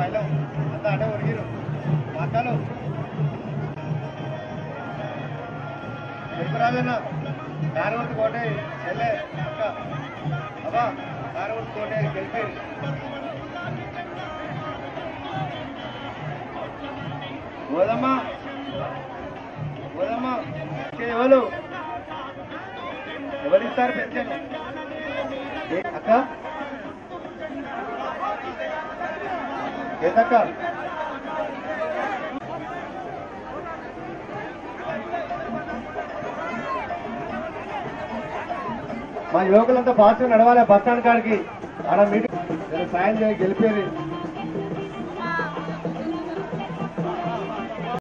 hello అంతా అటే ఒరిగిరు అక్కలు ఎరుకురాజన్న కారవతి కోటే చెల్లె అక్క అబ్బా కారవతి కోటే గెలిపి గోదమ్మా గోదమ్మా ఎవరు ఎవరిస్తారు పెన్షన్ ఏ అక్క ఏదక్క మా యువకులంతా ఫాస్ట్ నడవాలి బస్ స్టాండ్ కాడికి ఆడ మీటింగ్ సాయం చేయ గెలిపేది